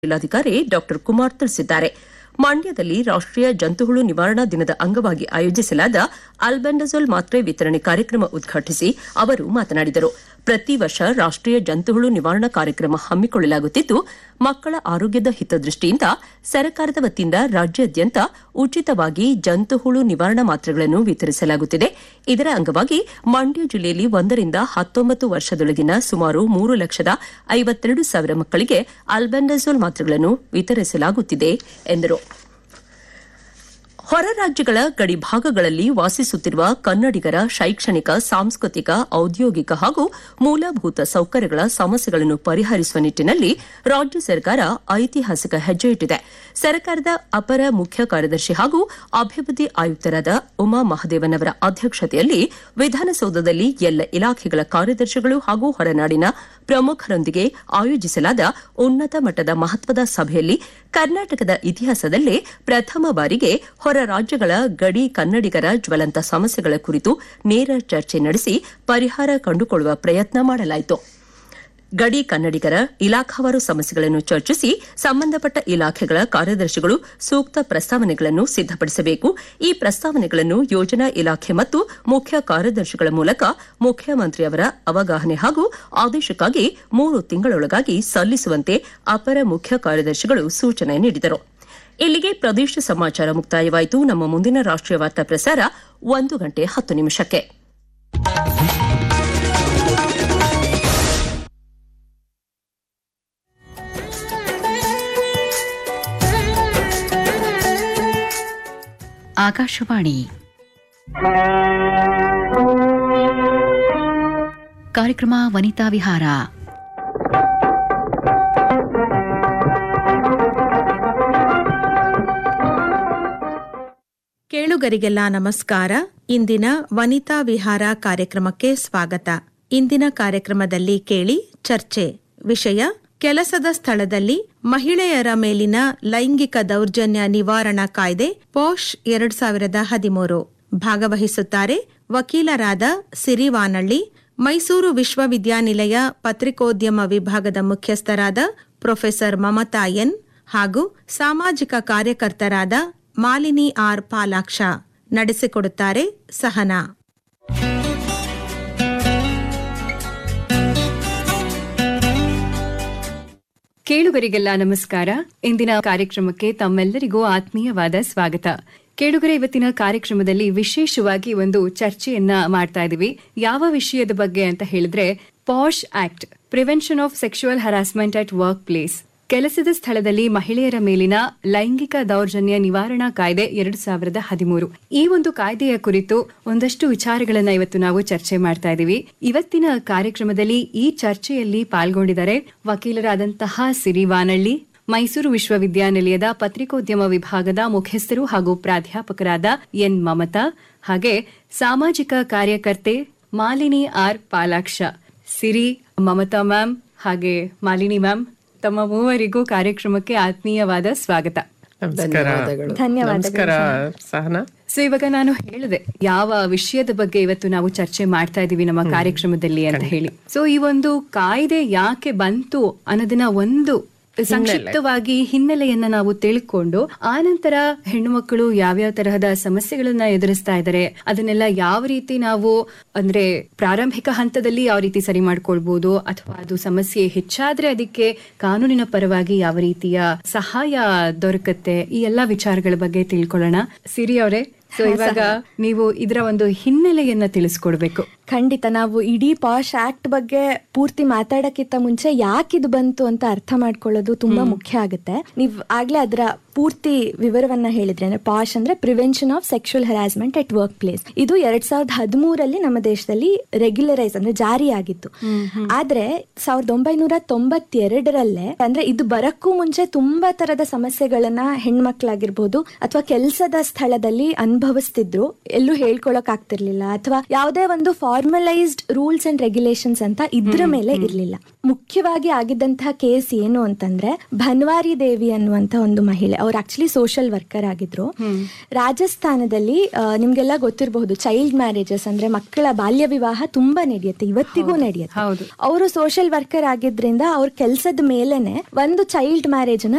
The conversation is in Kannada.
ಜಿಲ್ಲಾಧಿಕಾರಿ ಡಾ ಕುಮಾರ್ ತಿಳಿಸಿದ್ದಾರೆ ಮಂಡ್ಯದಲ್ಲಿ ರಾಷ್ಟೀಯ ಜಂತುಹುಳು ನಿವಾರಣಾ ದಿನದ ಅಂಗವಾಗಿ ಆಯೋಜಿಸಲಾದ ಅಲ್ಬೆಂಡಜೋಲ್ ಮಾತ್ರೆ ವಿತರಣೆ ಕಾರ್ಯಕ್ರಮ ಉದ್ಘಾಟಿಸಿ ಅವರು ಮಾತನಾಡಿದರು ಪ್ರತಿ ವರ್ಷ ರಾಷ್ಟೀಯ ಜಂತುಹುಳು ನಿವಾರಣಾ ಕಾರ್ಯಕ್ರಮ ಹಮ್ಮಿಕೊಳ್ಳಲಾಗುತ್ತಿದ್ದು ಮಕ್ಕಳ ಆರೋಗ್ಯದ ಹಿತದೃಷ್ಟಿಯಿಂದ ಸರ್ಕಾರದ ವತಿಯಿಂದ ರಾಜ್ಯಾದ್ಯಂತ ಉಚಿತವಾಗಿ ಜಂತುಹುಳು ನಿವಾರಣಾ ಮಾತ್ರೆಗಳನ್ನು ವಿತರಿಸಲಾಗುತ್ತಿದೆ ಇದರ ಅಂಗವಾಗಿ ಮಂಡ್ಯ ಜಿಲ್ಲೆಯಲ್ಲಿ ಒಂದರಿಂದ ಹತ್ತೊಂಬತ್ತು ವರ್ಷದೊಳಗಿನ ಸುಮಾರು ಮೂರು ಲಕ್ಷದ ಐವತ್ತೆರಡು ಸಾವಿರ ಮಕ್ಕಳಿಗೆ ಅಲ್ಬೆಂಡಜೋಲ್ ಮಾತ್ರೆಗಳನ್ನು ವಿತರಿಸಲಾಗುತ್ತಿದೆ ಎಂದರು ಹೊರ ರಾಜ್ಯಗಳ ಗಡಿ ಭಾಗಗಳಲ್ಲಿ ವಾಸಿಸುತ್ತಿರುವ ಕನ್ನಡಿಗರ ಶೈಕ್ಷಣಿಕ ಸಾಂಸ್ಕೃತಿಕ ಔದ್ಯೋಗಿಕ ಹಾಗೂ ಮೂಲಭೂತ ಸೌಕರ್ಯಗಳ ಸಮಸ್ಯೆಗಳನ್ನು ಪರಿಹರಿಸುವ ನಿಟ್ಟಿನಲ್ಲಿ ರಾಜ್ಯ ಸರ್ಕಾರ ಐತಿಹಾಸಿಕ ಹೆಜ್ಜೆ ಇಟ್ಟಿದೆ ಸರ್ಕಾರದ ಅಪರ ಮುಖ್ಯ ಕಾರ್ಯದರ್ಶಿ ಹಾಗೂ ಅಭಿವೃದ್ಧಿ ಆಯುಕ್ತರಾದ ಉಮಾ ಮಹದೇವನ್ ಅವರ ಅಧ್ಯಕ್ಷತೆಯಲ್ಲಿ ವಿಧಾನಸೌಧದಲ್ಲಿ ಎಲ್ಲ ಇಲಾಖೆಗಳ ಕಾರ್ಯದರ್ಶಿಗಳು ಹಾಗೂ ಹೊರನಾಡಿನ ಪ್ರಮುಖರೊಂದಿಗೆ ಆಯೋಜಿಸಲಾದ ಉನ್ನತ ಮಟ್ಟದ ಮಹತ್ವದ ಸಭೆಯಲ್ಲಿ ಕರ್ನಾಟಕದ ಇತಿಹಾಸದಲ್ಲೇ ಪ್ರಥಮ ಬಾರಿಗೆ ಹೊರ ರಾಜ್ಯಗಳ ಗಡಿ ಕನ್ನಡಿಗರ ಜ್ವಲಂತ ಸಮಸ್ಯೆಗಳ ಕುರಿತು ನೇರ ಚರ್ಚೆ ನಡೆಸಿ ಪರಿಹಾರ ಕಂಡುಕೊಳ್ಳುವ ಪ್ರಯತ್ನ ಮಾಡಲಾಯಿತು ಗಡಿ ಕನ್ನಡಿಗರ ಇಲಾಖಾವಾರು ಸಮಸ್ಯೆಗಳನ್ನು ಚರ್ಚಿಸಿ ಸಂಬಂಧಪಟ್ಟ ಇಲಾಖೆಗಳ ಕಾರ್ಯದರ್ಶಿಗಳು ಸೂಕ್ತ ಪ್ರಸ್ತಾವನೆಗಳನ್ನು ಸಿದ್ದಪಡಿಸಬೇಕು ಈ ಪ್ರಸ್ತಾವನೆಗಳನ್ನು ಯೋಜನಾ ಇಲಾಖೆ ಮತ್ತು ಮುಖ್ಯ ಕಾರ್ಯದರ್ಶಿಗಳ ಮೂಲಕ ಮುಖ್ಯಮಂತ್ರಿಯವರ ಅವಗಾಹನೆ ಹಾಗೂ ಆದೇಶಕ್ಕಾಗಿ ಮೂರು ತಿಂಗಳೊಳಗಾಗಿ ಸಲ್ಲಿಸುವಂತೆ ಅಪರ ಮುಖ್ಯ ಕಾರ್ಯದರ್ಶಿಗಳು ಸೂಚನೆ ನೀಡಿದರು ಇಲ್ಲಿಗೆ ಪ್ರದೇಶ ಸಮಾಚಾರ ಮುಕ್ತಾಯವಾಯಿತು ನಮ್ಮ ಮುಂದಿನ ರಾಷ್ಟೀಯ ವಾರ್ತಾ ಪ್ರಸಾರ ಒಂದು ಗಂಟೆ ಹತ್ತು ನಿಮಿಷಕ್ಕೆ ಆಕಾಶವಾಣಿ ಕಾರ್ಯಕ್ರಮ ವನಿತಾ ವಿಹಾರ ಕೇಳುಗರಿಗೆಲ್ಲ ನಮಸ್ಕಾರ ಇಂದಿನ ವನಿತಾ ವಿಹಾರ ಕಾರ್ಯಕ್ರಮಕ್ಕೆ ಸ್ವಾಗತ ಇಂದಿನ ಕಾರ್ಯಕ್ರಮದಲ್ಲಿ ಕೇಳಿ ಚರ್ಚೆ ವಿಷಯ ಕೆಲಸದ ಸ್ಥಳದಲ್ಲಿ ಮಹಿಳೆಯರ ಮೇಲಿನ ಲೈಂಗಿಕ ದೌರ್ಜನ್ಯ ನಿವಾರಣಾ ಕಾಯ್ದೆ ಪೋಷ್ ಎರಡ್ ಸಾವಿರದ ಹದಿಮೂರು ಭಾಗವಹಿಸುತ್ತಾರೆ ವಕೀಲರಾದ ಸಿರಿವಾನಳ್ಳಿ ಮೈಸೂರು ವಿಶ್ವವಿದ್ಯಾನಿಲಯ ಪತ್ರಿಕೋದ್ಯಮ ವಿಭಾಗದ ಮುಖ್ಯಸ್ಥರಾದ ಪ್ರೊಫೆಸರ್ ಮಮತಾ ಎನ್ ಹಾಗೂ ಸಾಮಾಜಿಕ ಕಾರ್ಯಕರ್ತರಾದ ಮಾಲಿನಿ ಆರ್ ಪಾಲಾಕ್ಷ ನಡೆಸಿಕೊಡುತ್ತಾರೆ ಸಹನಾ ಕೇಳುಗರಿಗೆಲ್ಲ ನಮಸ್ಕಾರ ಇಂದಿನ ಕಾರ್ಯಕ್ರಮಕ್ಕೆ ತಮ್ಮೆಲ್ಲರಿಗೂ ಆತ್ಮೀಯವಾದ ಸ್ವಾಗತ ಕೇಳುಗರ ಇವತ್ತಿನ ಕಾರ್ಯಕ್ರಮದಲ್ಲಿ ವಿಶೇಷವಾಗಿ ಒಂದು ಚರ್ಚೆಯನ್ನ ಮಾಡ್ತಾ ಇದೀವಿ ಯಾವ ವಿಷಯದ ಬಗ್ಗೆ ಅಂತ ಹೇಳಿದ್ರೆ POSH act prevention of sexual harassment at workplace ಕೆಲಸದ ಸ್ಥಳದಲ್ಲಿ ಮಹಿಳೆಯರ ಮೇಲಿನ ಲೈಂಗಿಕ ದೌರ್ಜನ್ಯ ನಿವಾರಣಾ ಕಾಯ್ದೆ ಎರಡು ಸಾವಿರದ ಹದಿಮೂರು ಈ ಒಂದು ಕಾಯ್ದೆಯ ಕುರಿತು ಒಂದಷ್ಟು ವಿಚಾರಗಳನ್ನ ಇವತ್ತು ನಾವು ಚರ್ಚೆ ಮಾಡ್ತಾ ಇದ್ದೀವಿ ಇವತ್ತಿನ ಕಾರ್ಯಕ್ರಮದಲ್ಲಿ ಈ ಚರ್ಚೆಯಲ್ಲಿ ಪಾಲ್ಗೊಂಡಿದ್ದಾರೆ ವಕೀಲರಾದಂತಹ ಸಿರಿ ವಾನಳ್ಳಿ ಮೈಸೂರು ವಿಶ್ವವಿದ್ಯಾನಿಲಯದ ಪತ್ರಿಕೋದ್ಯಮ ವಿಭಾಗದ ಮುಖ್ಯಸ್ಥರು ಹಾಗೂ ಪ್ರಾಧ್ಯಾಪಕರಾದ ಎನ್ ಮಮತಾ ಹಾಗೆ ಸಾಮಾಜಿಕ ಕಾರ್ಯಕರ್ತೆ ಮಾಲಿನಿ ಆರ್ ಪಾಲಾಕ್ಷ ಸಿರಿ ಮಮತಾ ಮ್ಯಾಮ್ ಹಾಗೆ ಮಾಲಿನಿ ಮ್ಯಾಮ್ ತಮ್ಮ ಮೂವರಿಗೂ ಕಾರ್ಯಕ್ರಮಕ್ಕೆ ಆತ್ಮೀಯವಾದ ಸ್ವಾಗತ ನಮಸ್ಕಾರ ನಮಸ್ಕಾರ ಸಹನಾ ಸೊ ಇವಾಗ ನಾನು ಹೇಳಿದೆ ಯಾವ ವಿಷಯದ ಬಗ್ಗೆ ಇವತ್ತು ನಾವು ಚರ್ಚೆ ಮಾಡ್ತಾ ಇದೀವಿ ನಮ್ಮ ಕಾರ್ಯಕ್ರಮದಲ್ಲಿ ಅಂತ ಹೇಳಿ ಸೊ ಈ ಒಂದು ಕಾಯ್ದೆ ಯಾಕೆ ಬಂತು ಅನ್ನೋದನ್ನ ಒಂದು ಸಂಕ್ಷಿಪ್ತವಾಗಿ ಹಿನ್ನೆಲೆಯನ್ನ ನಾವು ತಿಳ್ಕೊಂಡು ಆ ನಂತರ ಹೆಣ್ಣು ಮಕ್ಕಳು ಯಾವ್ಯಾವ ತರಹದ ಸಮಸ್ಯೆಗಳನ್ನ ಎದುರಿಸ್ತಾ ಇದ್ದಾರೆ ಅದನ್ನೆಲ್ಲ ಯಾವ ರೀತಿ ನಾವು ಅಂದ್ರೆ ಪ್ರಾರಂಭಿಕ ಹಂತದಲ್ಲಿ ಯಾವ ರೀತಿ ಸರಿ ಮಾಡ್ಕೊಳ್ಬಹುದು ಅಥವಾ ಅದು ಸಮಸ್ಯೆ ಹೆಚ್ಚಾದ್ರೆ ಅದಕ್ಕೆ ಕಾನೂನಿನ ಪರವಾಗಿ ಯಾವ ರೀತಿಯ ಸಹಾಯ ದೊರಕತ್ತೆ ಈ ಎಲ್ಲಾ ವಿಚಾರಗಳ ಬಗ್ಗೆ ತಿಳ್ಕೊಳ್ಳೋಣ ಸಿರಿ ಅವರೇ ಸೊ ಇವಾಗ ನೀವು ಇದರ ಒಂದು ಹಿನ್ನೆಲೆಯನ್ನ ತಿಳಿಸ್ಕೊಡ್ಬೇಕು ಖಂಡಿತ ನಾವು ಇಡೀ ಪಾಶ್ ಆಕ್ಟ್ ಬಗ್ಗೆ ಪೂರ್ತಿ ಮಾತಾಡಕ್ಕಿಂತ ಮುಂಚೆ ಯಾಕೆ ಇದು ಬಂತು ಅಂತ ಅರ್ಥ ಮಾಡ್ಕೊಳ್ಳೋದು ತುಂಬಾ ಮುಖ್ಯ ಆಗುತ್ತೆ ನೀವ್ ಆಗ್ಲೇ ಅದರ ಪೂರ್ತಿ ವಿವರವನ್ನ ಹೇಳಿದ್ರಿ ಅಂದ್ರೆ ಪಾಶ್ ಅಂದ್ರೆ prevention of sexual harassment at workplace ಇದು ಎರಡ್ ಸಾವಿರದ ಹದಿಮೂರಲ್ಲಿ ನಮ್ಮ ದೇಶದಲ್ಲಿ ರೆಗ್ಯುಲರೈಸ್ ಅಂದ್ರೆ ಜಾರಿಯಾಗಿತ್ತು ಆದ್ರೆ ಸಾವಿರದ ಒಂಬೈನೂರ ತೊಂಬತ್ತೆರಡರಲ್ಲೇ ಅಂದ್ರೆ ಇದು ಬರಕ್ಕೂ ಮುಂಚೆ ತುಂಬಾ ತರದ ಸಮಸ್ಯೆಗಳನ್ನ ಹೆಣ್ಮಕ್ಳಾಗಿರ್ಬೋದು ಅಥವಾ ಕೆಲಸದ ಸ್ಥಳದಲ್ಲಿ ಅನುಭವಿಸ್ತಿದ್ರು ಎಲ್ಲೂ ಹೇಳ್ಕೊಳಕ್ ಆಗ್ತಿರ್ಲಿಲ್ಲ ಅಥವಾ ಯಾವುದೇ ಒಂದು ಫಾರ್ಮಲೈಸ್ಡ್ ರೂಲ್ಸ್ ಅಂಡ್ ರೆಗ್ಯುಲೇಷನ್ಸ್ ಅಂತ ಇದ್ರ ಮೇಲೆ ಇರ್ಲಿಲ್ಲ ಮುಖ್ಯವಾಗಿ ಆಗಿದ್ದಂತಹ ಕೇಸ್ ಏನು ಅಂತಂದ್ರೆ ಭನ್ವಾರಿ ದೇವಿ ಅನ್ನುವಂತ ಒಂದು ಮಹಿಳೆ ಅವ್ರು ಆಕ್ಚುಲಿ ಸೋಷಿಯಲ್ ವರ್ಕರ್ ಆಗಿದ್ರು ರಾಜಸ್ಥಾನದಲ್ಲಿ ಆ, ನಿಮ್ಗೆಲ್ಲ ಗೊತ್ತಿರಬಹುದು ಚೈಲ್ಡ್ ಮ್ಯಾರೇಜಸ್ ಅಂದ್ರೆ ಮಕ್ಕಳ ಬಾಲ್ಯ ವಿವಾಹ ತುಂಬಾ ನಡೆಯುತ್ತೆ ಇವತ್ತಿಗೂ ನಡೆಯುತ್ತೆ ಹೌದು. ಅವರು ಸೋಷಿಯಲ್ ವರ್ಕರ್ ಆಗಿದ್ರಿಂದ ಅವ್ರ ಕೆಲ್ಸದ ಮೇಲೆನೆ ಒಂದು ಚೈಲ್ಡ್ ಮ್ಯಾರೇಜ್ ನ